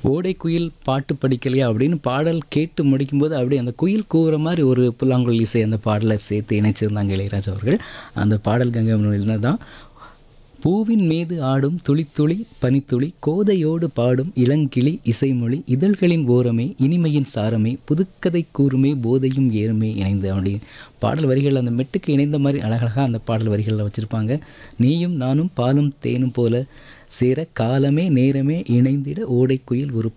ஓடை குயில் பாட்டு படிக்கலையா அப்படின்னு பாடல் கேட்டு முடிக்கும்போது அப்படியே அந்த குயில் கூவுற மாதிரி ஒரு புல்லாங்குழல் இசை அந்த பாடலை சேர்த்து இணைச்சிருந்தாங்க இளையராஜா அவர்கள் அந்த பாடல் கங்கை தான் பூவின் மீது ஆடும் துளித்துளி பனித்துளி கோதையோடு பாடும் இளங்கிளி இசைமொழி இதழ்களின் ஓரமே இனிமையின் சாரமே புதுக்கதை கூறுமே போதையும் ஏறுமே இணைந்து அப்படி பாடல் வரிகள் அந்த மெட்டுக்கு இணைந்த மாதிரி அழகழகாக அந்த பாடல் வரிகளில் வச்சுருப்பாங்க நீயும் நானும் பாலும் தேனும் போல சேர காலமே நேரமே இணைந்திட ஓடை குயில் ஒரு